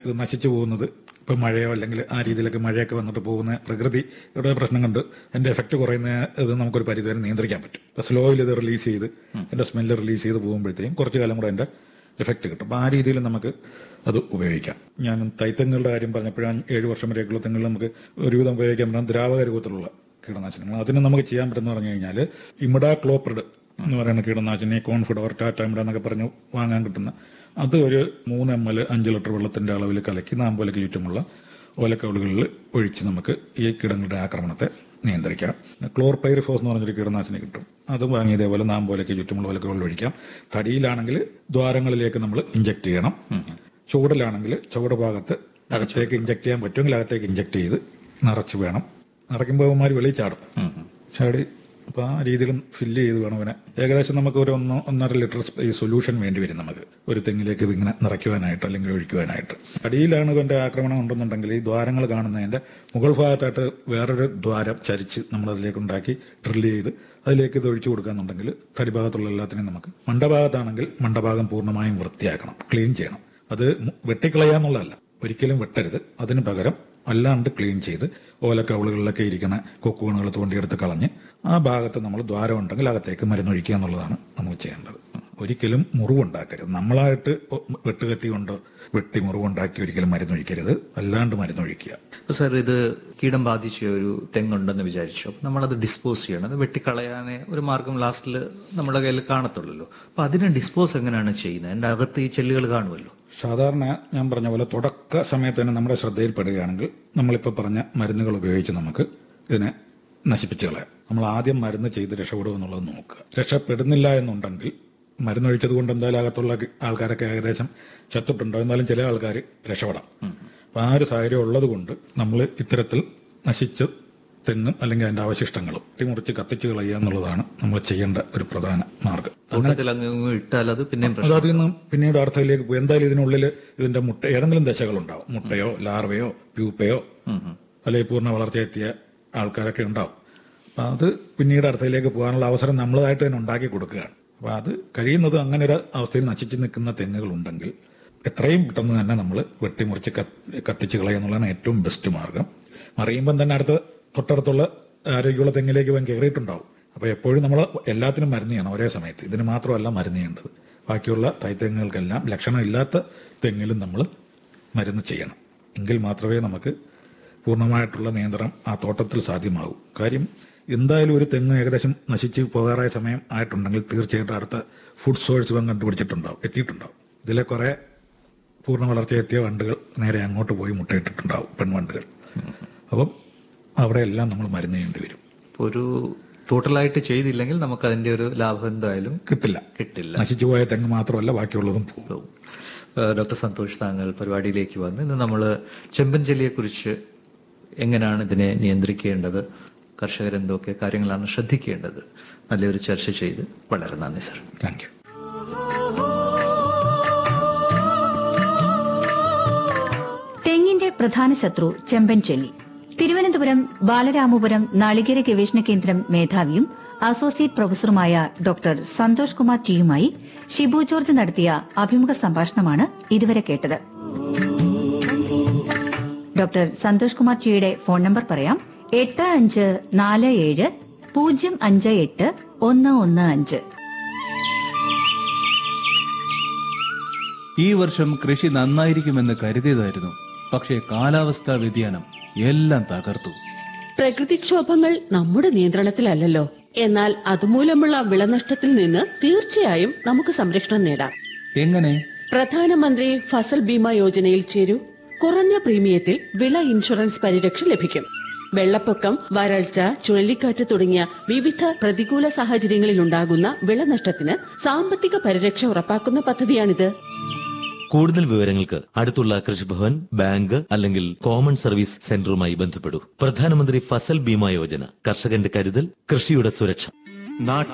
ഇത് നശിച്ചു പോകുന്നത് ഇപ്പം മഴയോ അല്ലെങ്കിൽ ആ രീതിയിലൊക്കെ മഴയൊക്കെ വന്നിട്ട് പോകുന്ന പ്രകൃതിയുടെ പ്രശ്നം കൊണ്ട് അതിന്റെ എഫക്റ്റ് കുറയുന്ന ഇത് നമുക്കൊരു പരിധിവരെ നിയന്ത്രിക്കാൻ പറ്റും ഇപ്പം സ്ലോയിൽ ഇത് റിലീസ് ചെയ്ത് അതിന്റെ സ്മെല്ല് റിലീസ് ചെയ്ത് പോകുമ്പോഴത്തേക്കും കുറച്ച് കാലം കൂടെ അതിന്റെ എഫക്റ്റ് കിട്ടും അപ്പം ആ രീതിയിൽ നമുക്ക് അത് ഉപയോഗിക്കാം ഞാൻ തൈത്തെങ്ങുകളുടെ കാര്യം പറഞ്ഞപ്പോഴാണ് ഏഴ് വർഷം വരെയൊക്കെയുള്ള തെങ്ങുകൾ നമുക്ക് ഒരുവിധം ഉപയോഗിക്കാൻ പറ്റുന്ന ദ്രാവക രൂപത്തിലുള്ള കീടനാശിനികൾ അതിന് നമുക്ക് ചെയ്യാൻ പറ്റുന്ന പറഞ്ഞു കഴിഞ്ഞാൽ ഇമിഡാ ക്ലോപ്രിഡ് എന്ന് പറയുന്ന കീടനാശിനി കോൺഫിഡോർ ടാറ്റ ഇമിഡ എന്നൊക്കെ പറഞ്ഞ് വാങ്ങാൻ കിട്ടുന്ന അത് ഒരു മൂന്ന് എം എൽ അഞ്ച് ലിറ്റർ വെള്ളത്തിന്റെ അളവിൽ കലക്കി നാമ്പോലയ്ക്ക് ചുറ്റുമുള്ള ഓലക്കവളുകളിൽ ഒഴിച്ച് നമുക്ക് ഈ കീടങ്ങളുടെ ആക്രമണത്തെ നിയന്ത്രിക്കാം ക്ലോർപൈറിഫോസ് എന്ന് പറഞ്ഞൊരു കീടനാശിനി കിട്ടും അത് വാങ്ങി ഇതേപോലെ നാമ്പോലയ്ക്ക് ചുറ്റുമുള്ള ഓലക്കവളിൽ ഒഴിക്കാം തടിയിലാണെങ്കിൽ ദ്വാരങ്ങളിലേക്ക് നമ്മൾ ഇഞ്ചക്ട് ചെയ്യണം ചുവടിലാണെങ്കിൽ ചുവട് ഭാഗത്ത് അകത്തേക്ക് ഇഞ്ചക്ട് ചെയ്യാൻ പറ്റുമെങ്കിൽ അകത്തേക്ക് ഇഞ്ചക്ട് ചെയ്ത് നിറച്ച് വേണം നിറയ്ക്കുമ്പോൾ അവന്മാർ വെളിയിൽ ചാടും ചാടി അപ്പൊ ആ രീതിയിൽ ഫില്ല് ചെയ്ത് വേണം അവനെ ഏകദേശം നമുക്ക് ഒരു ഒന്ന് ഒന്നര ലിറ്റർ ഈ സൊല്യൂഷൻ വേണ്ടി വരും നമുക്ക് ഒരു തെങ്ങിലേക്ക് ഇതിങ്ങനെ നിറയ്ക്കുവാനായിട്ട് അല്ലെങ്കിൽ ഒഴിക്കുവാനായിട്ട് അടിയിലാണ് ഇതിന്റെ ആക്രമണം ഉണ്ടെന്നുണ്ടെങ്കിൽ ഈ ദ്വാരങ്ങൾ കാണുന്നതിന്റെ മുകൾ ഭാഗത്തായിട്ട് വേറൊരു ദ്വാരം ചരിച്ച് നമ്മൾ അതിലേക്ക് ഉണ്ടാക്കി ഡ്രില്ല് ചെയ്ത് അതിലേക്ക് ഇത് ഒഴിച്ചു കൊടുക്കാന്നുണ്ടെങ്കിൽ തടിഭാഗത്തുള്ള എല്ലാത്തിനെയും നമുക്ക് മണ്ടഭാഗത്താണെങ്കിൽ മണ്ടഭാഗം പൂർണ്ണമായും വൃത്തിയാക്കണം ക്ലീൻ ചെയ്യണം അത് മു- വെട്ടിക്കളയാന്നുള്ളതല്ല ഒരിക്കലും വെട്ടരുത് അതിന് പകരം അല്ലാണ്ട് ക്ലീൻ ചെയ്ത് ഓലക്കവളുകളിലൊക്കെ ഇരിക്കുന്ന കൊക്കുകണുകൾ തോണ്ടിയെടുത്ത് കളഞ്ഞ് ആ ഭാഗത്ത് നമ്മൾ ദ്വാരം ഉണ്ടെങ്കിൽ അകത്തേക്ക് മരുന്നൊഴിക്കുക എന്നുള്ളതാണ് നമുക്ക് ചെയ്യേണ്ടത് ഒരിക്കലും മുറിവുണ്ടാക്കരുത് നമ്മളായിട്ട് ഒ- വെട്ടുകത്തി കൊണ്ട് വെട്ടി മുറിവുണ്ടാക്കി ഒരിക്കലും മരുന്നൊഴിക്കരുത് അല്ലാണ്ട് മരുന്നൊഴിക്കുക അപ്പൊ സാർ ഇത് കീടം ബാധിച്ച ഒരു തെങ്ങുണ്ടെന്ന് വിചാരിച്ചു അപ്പൊ നമ്മളത് ഡിസ്പോസ് ചെയ്യണം അത് വെട്ടിക്കളയാനേ ഒരു മാർഗം ലാസ്റ്റിൽ നമ്മുടെ കയ്യിൽ കാണത്തുള്ളല്ലോ അപ്പൊ അതിനെ ഡിസ്പോസ് എങ്ങനെയാണ് ചെയ്യുന്നത് അതിന്റെ അകത്ത് ഈ ചെല്ലുകൾ കാണുമല്ലോ സാധാരണ ഞാൻ പറഞ്ഞ പോലെ തുടക്ക സമയത്ത് തന്നെ നമ്മുടെ ശ്രദ്ധയിൽപ്പെടുകയാണെങ്കിൽ നമ്മളിപ്പോൾ പറഞ്ഞ മരുന്നുകൾ ഉപയോഗിച്ച് നമുക്ക് ഇതിനെ നശിപ്പിച്ച് കളയാം നമ്മൾ ആദ്യം മരുന്ന് ചെയ്ത് രക്ഷപ്പെടും എന്നുള്ളത് നോക്കുക രക്ഷപ്പെടുന്നില്ല എന്നുണ്ടെങ്കിൽ മരുന്നൊഴിച്ചത് കൊണ്ട് എന്തായാലും അകത്തുള്ള ആൾക്കാരൊക്കെ ഏകദേശം ചത്തിട്ടുണ്ടോ എന്നാലും ചില ആൾക്കാർ രക്ഷപ്പെടാം അപ്പൊ ആ ഒരു സാഹചര്യം ഉള്ളത് കൊണ്ട് നമ്മൾ ഇത്തരത്തിൽ നശിച്ച് തെങ്ങും അല്ലെങ്കിൽ അതിന്റെ അവശിഷ്ടങ്ങളും മുറിച്ച് കത്തിച്ച് കളയുക എന്നുള്ളതാണ് നമ്മൾ ചെയ്യേണ്ട ഒരു പ്രധാന മാർഗം തോട്ടത്തിൽ അങ്ങ് ഇങ്ങ് ഇട്ടാൽ അത് പിന്നെയും അത് പ്രശ്നം അതിൽ നിന്ന് പിന്നീട് അർത്ഥത്തിലേക്ക് പോയി എന്തായാലും ഇതിനുള്ളിൽ ഇതിന്റെ മുട്ട ഏതെങ്കിലും ദശകളുണ്ടാവും മുട്ടയോ ലാർവയോ പ്യൂപ്പയോ അല്ലെങ്കിൽ പൂർണ്ണ വളർച്ചയെത്തിയ ആൾക്കാരൊക്കെ ഉണ്ടാവും അപ്പൊ അത് പിന്നീട് അർത്ഥത്തിലേക്ക് പോകാനുള്ള അവസരം നമ്മളതായിട്ട് തന്നെ ഉണ്ടാക്കി കൊടുക്കുകയാണ് അപ്പൊ അത് കഴിയുന്നത് അങ്ങനെ ഒരു അവസ്ഥയിൽ നശിച്ചു നിൽക്കുന്ന തെങ്ങുകൾ ഉണ്ടെങ്കിൽ എത്രയും പെട്ടെന്ന് തന്നെ നമ്മൾ വെട്ടിമുറിച്ച് കത്ത് കത്തിച്ച് കളയുക എന്നുള്ളതാണ് ഏറ്റവും ബെസ്റ്റ് മാർഗം മറിയുമ്പം തന്നെ അടുത്ത തൊട്ടടുത്തുള്ള ആരോഗ്യമുള്ള തെങ്ങിലേക്ക് അവൻ കയറിയിട്ടുണ്ടാവും അപ്പൊ എപ്പോഴും നമ്മൾ എല്ലാത്തിനും മരുന്ന് ചെയ്യണം ഒരേ സമയത്ത് ഇതിന് മാത്രമല്ല മരുന്ന് ചെയ്യേണ്ടത് ബാക്കിയുള്ള തൈത്തെങ്ങുകൾക്കെല്ലാം ലക്ഷണമില്ലാത്ത തെങ്ങിലും നമ്മൾ മരുന്ന് ചെയ്യണം എങ്കിൽ മാത്രമേ നമുക്ക് പൂർണ്ണമായിട്ടുള്ള നിയന്ത്രണം ആ തോട്ടത്തിൽ സാധ്യമാകൂ കാര്യം എന്തായാലും ഒരു തെങ്ങ് ഏകദേശം നശിച്ച് പോകാറായ സമയം ആയിട്ടുണ്ടെങ്കിൽ തീർച്ചയായിട്ടും അടുത്ത ഫുഡ് സോഴ്സ് ഇവൻ കണ്ടുപിടിച്ചിട്ടുണ്ടാവും എത്തിയിട്ടുണ്ടാവും ഇതിലെ കുറെ പൂർണ്ണ വളർച്ചയെത്തിയ വണ്ടുകൾ നേരെ അങ്ങോട്ട് പോയി മുട്ടയിട്ടിട്ടുണ്ടാവും പെൺവണ്ടുകൾ അപ്പം അവിടെയെല്ലാം നമ്മൾ മരുന്ന് ചെയ്യേണ്ടി വരും ഇപ്പൊ ഒരു ടോട്ടലായിട്ട് ചെയ്തില്ലെങ്കിൽ നമുക്ക് അതിന്റെ ഒരു ലാഭം എന്തായാലും കിട്ടില്ല കിട്ടില്ല നശിച്ചു പോയ തെങ്ങ് മാത്രമല്ല ബാക്കിയുള്ളതും പോകും പോകും. ഏഹ് ഡോക്ടർ സന്തോഷ് താങ്കൾ പരിപാടിയിലേക്ക് വന്ന് ഇന്ന് നമ്മൾ ചെമ്പൻ ചെല്ലിയെക്കുറിച്ച് എങ്ങനെയാണ് ഇതിനെ നിയന്ത്രിക്കേണ്ടത് കർഷകർ എന്തൊക്കെ കാര്യങ്ങളാണ് ശ്രദ്ധിക്കേണ്ടത് നല്ലൊരു ചർച്ച ചെയ്ത് വളരെ നന്ദി സർ താങ്ക് യു തെങ്ങിന്റെ പ്രധാന ശത്രു ചെമ്പൻ ചെല്ലി തിരുവനന്തപുരം ബാലരാമപുരം നാളികേര ഗവേഷണ കേന്ദ്രം മേധാവിയും അസോസിയേറ്റ് പ്രൊഫസറുമായ ഡോക്ടർ സന്തോഷ് കുമാർ ടിയുമായി ഷിബു ജോർജ് നടത്തിയ അഭിമുഖ സംഭാഷണമാണ് ഇതുവരെ കേട്ടത് ഡോക്ടർ സന്തോഷ് കുമാർ ടിയുടെ ഫോൺ നമ്പർ പറയാം എട്ട് അഞ്ച് നാല് ഏഴ് പൂജ്യം അഞ്ച് എട്ട് ഒന്ന് ഒന്ന് അഞ്ച് ഈ വർഷം കൃഷി നന്നായിരിക്കുമെന്ന് കരുതിയതായിരുന്നു പക്ഷേ കാലാവസ്ഥാ വ്യതിയാനം എല്ലാം തകർത്തു പ്രകൃതിക്ഷോഭങ്ങൾ നമ്മുടെ നിയന്ത്രണത്തിലല്ലല്ലോ എന്നാൽ അതുമൂലമുള്ള വിളനഷ്ടത്തിൽ നിന്ന് തീർച്ചയായും നമുക്ക് സംരക്ഷണം നേടാം എങ്ങനെ പ്രധാനമന്ത്രി ഫസൽ ബീമ യോജനയിൽ ചേരൂ കുറഞ്ഞ പ്രീമിയത്തിൽ വിള ഇൻഷുറൻസ് പരിരക്ഷ ലഭിക്കും വെള്ളപ്പൊക്കം വരൾച്ച ചുഴലിക്കാറ്റ് തുടങ്ങിയ വിവിധ പ്രതികൂല സാഹചര്യങ്ങളിൽ ഉണ്ടാകുന്ന വിളനഷ്ടത്തിന് സാമ്പത്തിക പരിരക്ഷ ഉറപ്പാക്കുന്ന പദ്ധതിയാണിത് കൂടുതൽ വിവരങ്ങൾക്ക് അടുത്തുള്ള കൃഷിഭവൻ ബാങ്ക് അല്ലെങ്കിൽ കോമൺ സർവീസ് സെന്ററുമായി ബന്ധപ്പെടൂ പ്രധാനമന്ത്രി ഫസൽ ബീമ യോജന കർഷകന്റെ കരുതൽ കൃഷിയുടെ സുരക്ഷ